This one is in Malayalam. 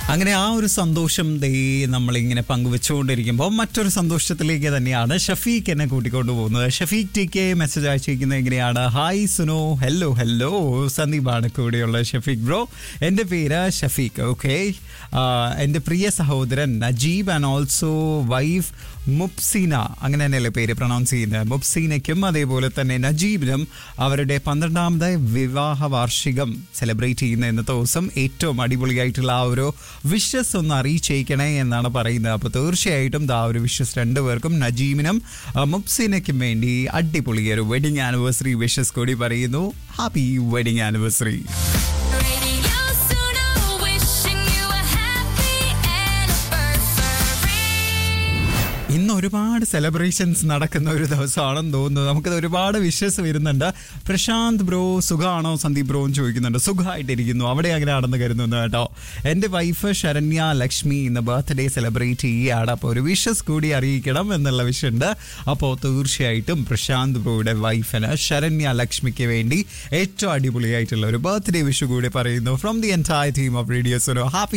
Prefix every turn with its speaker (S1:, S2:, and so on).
S1: അങ്ങനെ ആ ഒരു സന്തോഷം ദേ നമ്മളിങ്ങനെ പങ്കുവെച്ചുകൊണ്ടിരിക്കുമ്പോൾ മറ്റൊരു സന്തോഷത്തിലേക്ക് തന്നെയാണ് ഷഫീഖ് എന്നെ കൂട്ടിക്കൊണ്ടു പോകുന്നത് ഷഫീഖ് ടി കെ മെസ്സേജ് അയച്ചിരിക്കുന്നത് എങ്ങനെയാണ് ഹായ് സുനോ ഹലോ ഹലോ സന്ദീപാണ് കൂടെയുള്ള ഷഫീഖ് ബ്രോ എൻ്റെ പേര് ഷഫീഖ് ഓക്കെ എൻ്റെ പ്രിയ സഹോദരൻ Najeeb and also wife Mupseena അങ്ങനെ തന്നെയല്ലേ പേര് പ്രൊണൗൺസ് ചെയ്യുന്നത് മുപ്സീനയ്ക്കും അതേപോലെ തന്നെ നജീബിനും അവരുടെ പന്ത്രണ്ടാമത് വിവാഹ വാർഷികം സെലിബ്രേറ്റ് ചെയ്യുന്ന ഇന്നത്തെ ദിവസം ഏറ്റവും അടിപൊളിയായിട്ടുള്ള ആ ഒരു വിഷസ് ഒന്ന് അറിയിച്ചേക്കണേ എന്നാണ് പറയുന്നത് അപ്പോൾ തീർച്ചയായിട്ടും ദാ ഒരു വിഷസ് രണ്ടുപേർക്കും നജീമിനും ആ, മുപ്സീനയ്ക്കും വേണ്ടി അടിപൊളി ഒരു വെഡിങ് ആനിവേഴ്സറി വിഷസ് കൂടി പറയുന്നു happy wedding anniversary
S2: Radio Suno, wishing you a happy anniversary.
S1: ഇന്ന് ഒരുപാട് സെലിബ്രേഷൻസ് നടക്കുന്ന ഒരു ദിവസമാണെന്ന് തോന്നുന്നു നമുക്കത് ഒരുപാട് വിഷസ് വരുന്നുണ്ട് പ്രശാന്ത് ബ്രോ സുഖമാണോ സന്ദീപ് ബ്രോ എന്ന് ചോദിക്കുന്നുണ്ട് സുഖമായിട്ടിരിക്കുന്നു അവിടെ അങ്ങനെ ആണെന്ന് കരുതുന്നു കേട്ടോ എൻ്റെ വൈഫ് ശരണ്യ ലക്ഷ്മി ഇന്ന് ബർത്ത്ഡേ സെലിബ്രേറ്റ് ചെയ്യുകയാണ് അപ്പോൾ ഒരു വിഷസ് കൂടി അറിയിക്കണം എന്നുള്ള വിഷയമുണ്ട് അപ്പോൾ തീർച്ചയായിട്ടും പ്രശാന്ത് ബ്രോയുടെ വൈഫിന് ശരണ്യ ലക്ഷ്മിക്ക് വേണ്ടി ഏറ്റവും അടിപൊളിയായിട്ടുള്ള ഒരു ബർത്ത്ഡേ വിഷു കൂടി പറയുന്നു from the entire team of radio സോ ഹാപ്പി